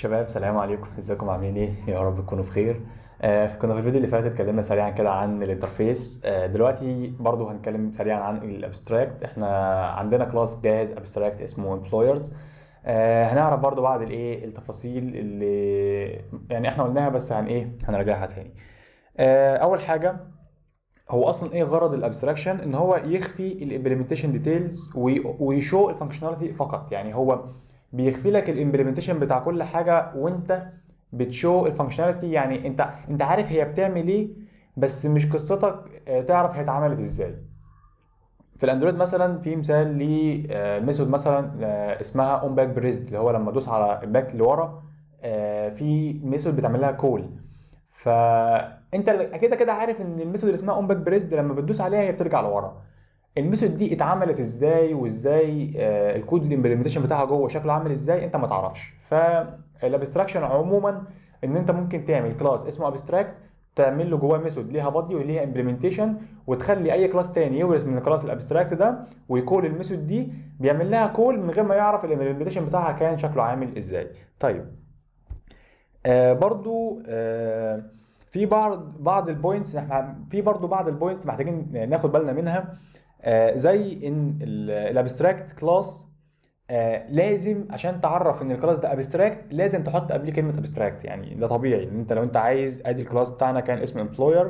شباب سلام عليكم ازيكم عاملين ايه يا رب تكونوا بخير آه كنا في الفيديو اللي فات اتكلمنا سريعا كده عن الانترفيس آه دلوقتي برضو هنتكلم سريعا عن الابستراكت احنا عندنا كلاس جاهز ابستراكت اسمه employers آه هنعرف برضو بعض الايه التفاصيل اللي يعني احنا قلناها بس عن ايه هنراجعها تاني آه اول حاجه هو اصلا ايه غرض الابستراكشن ان هو يخفي الامبلمنتيشن ديتيلز ويشو الفانكشناليتي فقط يعني هو بيخفي لك الامبلمنتيشن بتاع كل حاجه وانت بتشو الفانكشناليتي يعني انت انت عارف هي بتعمل ايه بس مش قصتك آه، تعرف هي اتعملت ازاي في الاندرويد مثلا في مثال لميثود مثلا آه، اسمها اون باك بريزد اللي هو لما ادوس على الباك لورا آه، في ميثود بتعمل لها كول فانت كده كده عارف ان الميثود اللي اسمها اون باك بريزد لما بتدوس عليها هي بترجع لورا الميثود دي اتعملت ازاي وازاي آه، الكود الامبلمنتيشن بتاعها جوه شكله عامل ازاي انت ما تعرفش فالابستراكشن عموما ان انت ممكن تعمل كلاس اسمه ابستراكت تعمل له جواه ميثود ليها بادي وليها امبلمنتيشن وتخلي اي كلاس تاني يورث من الكلاس الابستراكت ده ويكول الميثود دي بيعمل لها كول من غير ما يعرف الامبلمنتيشن بتاعها كان شكله عامل ازاي طيب آه برضو آه في بعض بعض البوينتس في برضو بعض البوينتس محتاجين ناخد بالنا منها آه زي ان الابستراكت كلاس آه لازم عشان تعرف ان الكلاس ده ابستراكت لازم تحط قبليه كلمه ابستراكت يعني ده طبيعي ان انت لو انت عايز ادي الكلاس بتاعنا كان اسمه امبلوير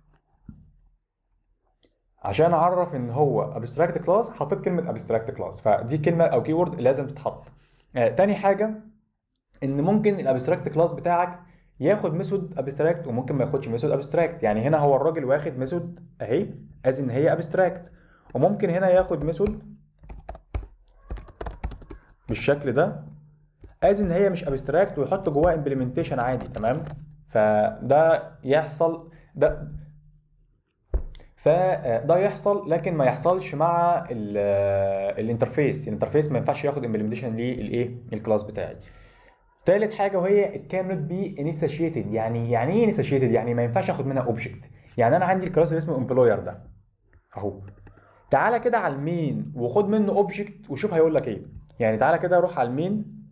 عشان اعرف ان هو ابستراكت كلاس حطيت كلمه ابستراكت كلاس فدي كلمه او كي وورد لازم تتحط آه تاني حاجه ان ممكن الابستراكت كلاس بتاعك ياخد ميثود ابستراكت وممكن ما ياخدش ميثود ابستراكت يعني هنا هو الراجل واخد ميثود اهي از ان هي ابستراكت وممكن هنا ياخد ميثود بالشكل ده از ان هي مش ابستراكت ويحط جواها امبلمنتيشن عادي تمام فده يحصل ده فده يحصل لكن ما يحصلش مع الانترفيس الانترفيس ما ينفعش ياخد امبلمنتيشن للايه الكلاس بتاعي تالت حاجه وهي it cannot be initiated يعني يعني ايه initiated يعني ما ينفعش اخد منها اوبجكت يعني انا عندي الكلاس اللي اسمه امبلوير ده اهو تعالى كده على المين وخد منه اوبجكت وشوف هيقول لك ايه يعني تعالى كده روح على المين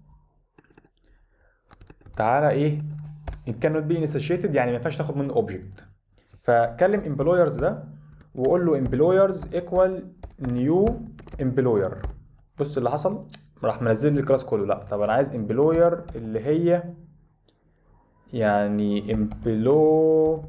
تعالى ايه it cannot be initiated يعني ما ينفعش تاخد منه اوبجكت فكلم employers ده وقول له employers equal new employer بص اللي حصل راح منزل لي الكلاس كله لا طب انا عايز employer اللي هي يعني employ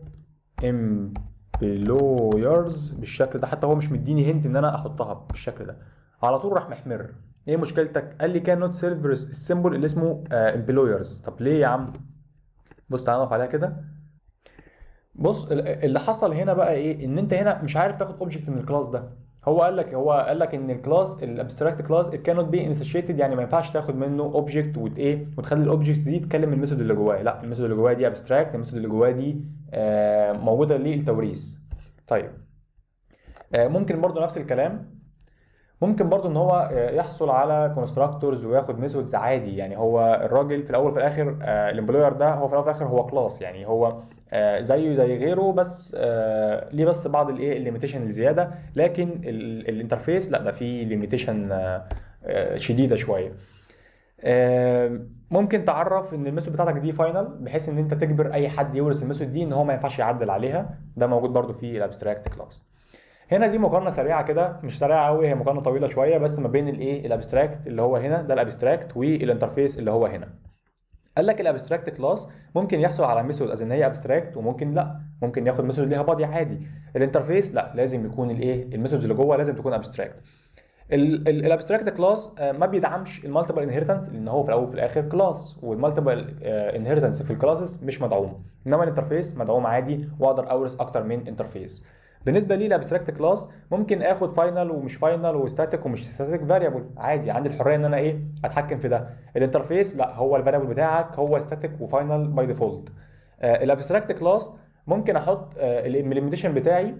employers بالشكل ده حتى هو مش مديني هنت ان انا احطها بالشكل ده على طول راح محمر ايه مشكلتك قال لي كان نوت سيلف السيمبل اللي اسمه امبلويرز طب ليه يا عم بص تعالى نقف عليها كده بص اللي حصل هنا بقى ايه ان انت هنا مش عارف تاخد اوبجكت من الكلاس ده هو قال لك هو قال لك ان الكلاس الابستراكت كلاس ات كانوت بي انيشيتد يعني ما ينفعش تاخد منه اوبجكت وت ايه وتخلي الاوبجكت دي تكلم الميثود اللي جواه لا الميثود اللي جواه دي ابستراكت الميثود اللي جواه دي آه موجوده للتوريث طيب آه ممكن برضو نفس الكلام ممكن برضو ان هو يحصل على كونستراكتورز وياخد ميثودز عادي يعني هو الراجل في الاول وفي الاخر آه الامبلوير ده هو في الاول وفي الاخر هو كلاس يعني هو آه زيه زي غيره بس آه ليه بس بعض الايه الليميتيشن الزياده لكن الانترفيس لا ده فيه ليميتيشن شديده شويه ممكن تعرف ان الميثود بتاعتك دي فاينل بحيث ان انت تجبر اي حد يورث الميثود دي ان هو ما ينفعش يعدل عليها ده موجود برضو في الابستراكت كلاس هنا دي مقارنه سريعه كده مش سريعه قوي هي مقارنه طويله شويه بس ما بين الايه الابستراكت اللي هو هنا ده الابستراكت والانترفيس اللي هو هنا قال لك الابستراكت كلاس ممكن يحصل على ميثود از ان هي ابستراكت وممكن لا ممكن ياخد ميثود ليها بادي عادي الانترفيس لا لازم يكون الايه الميثودز اللي جوه لازم تكون ابستراكت الابستراكت كلاس ما بيدعمش المالتيبل انهيرتنس لان هو في الاول وفي الاخر كلاس والمالتيبل انهيرتنس في الكلاسز مش مدعوم انما الانترفيس مدعوم عادي واقدر اورث اكتر من انترفيس بالنسبه لي الابستراكت كلاس ممكن اخد فاينل ومش فاينل وستاتيك ومش ستاتيك فاريبل عادي عندي الحريه ان انا ايه اتحكم في ده الانترفيس لا هو الفاريبل بتاعك هو ستاتيك وفاينل باي ديفولت الابستراكت كلاس ممكن احط الامبلمنتيشن بتاعي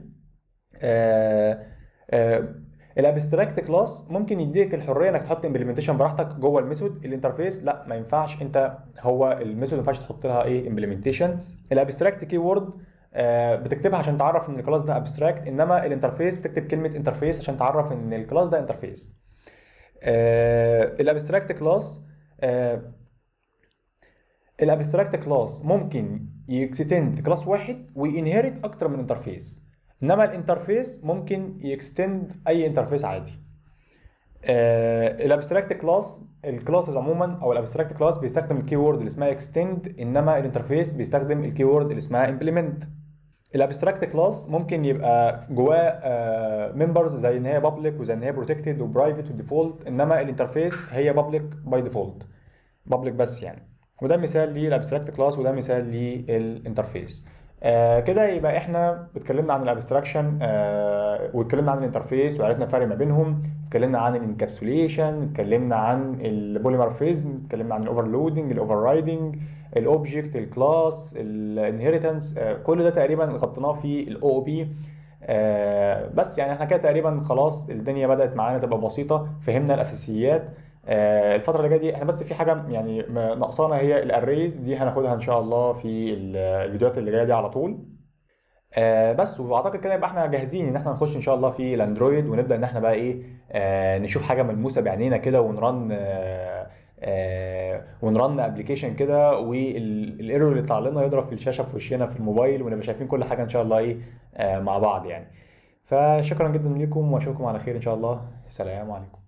الابستراكت كلاس ممكن يديك الحريه انك تحط امبلمنتيشن براحتك جوه الميثود الانترفيس لا ما ينفعش انت هو الميثود ما ينفعش تحط لها ايه امبلمنتيشن الابستراكت كي وورد بتكتبها عشان تعرف ان الكلاس ده ابستراكت انما الانترفيس بتكتب كلمه انترفيس عشان تعرف ان الكلاس ده انترفيس الابستراكت كلاس الابستراكت كلاس ممكن يكستند كلاس واحد وينهرت اكتر من انترفيس انما الانترفيس ممكن يكستند اي انترفيس عادي الابستراكت كلاس الكلاسز عموما او الابستراكت كلاس بيستخدم الكي وورد اللي اسمها اكستند انما الانترفيس بيستخدم الكي وورد اللي اسمها امبلمنت الابستراكت كلاس ممكن يبقى جواه ممبرز زي ان هي بابليك وزي ان هي بروتكتد وبرايفت وديفولت انما الانترفيس هي بابليك باي ديفولت بابليك بس يعني وده مثال للابستراكت كلاس وده مثال للانترفيس آه كده يبقى احنا اتكلمنا عن الابستراكشن آه واتكلمنا عن الانترفيس وعرفنا الفرق ما بينهم اتكلمنا عن الانكابسوليشن اتكلمنا عن البوليمورفيزم اتكلمنا عن الاوفرلودنج الاوفر رايدنج الاوبجكت الكلاس الانهيرتنس آه كل ده تقريبا غطيناه في الاو او بي بس يعني احنا كده تقريبا خلاص الدنيا بدات معانا تبقى بسيطه فهمنا الاساسيات آه، الفترة اللي جاية دي احنا بس في حاجة يعني م- ناقصانا هي الاريز دي هناخدها ان شاء الله في ال- الفيديوهات اللي جاية دي على طول آه، بس واعتقد كده يبقى احنا جاهزين ان احنا نخش ان شاء الله في الاندرويد ونبدأ ان احنا بقى ايه آه، نشوف حاجة ملموسة بعينينا كده ونرن آه، آه، ونرن ابلكيشن كده والايرور اللي يطلع لنا يضرب في الشاشة في وشنا في الموبايل ونبقى شايفين كل حاجة ان شاء الله ايه آه، مع بعض يعني فشكرا جدا لكم واشوفكم على خير ان شاء الله السلام عليكم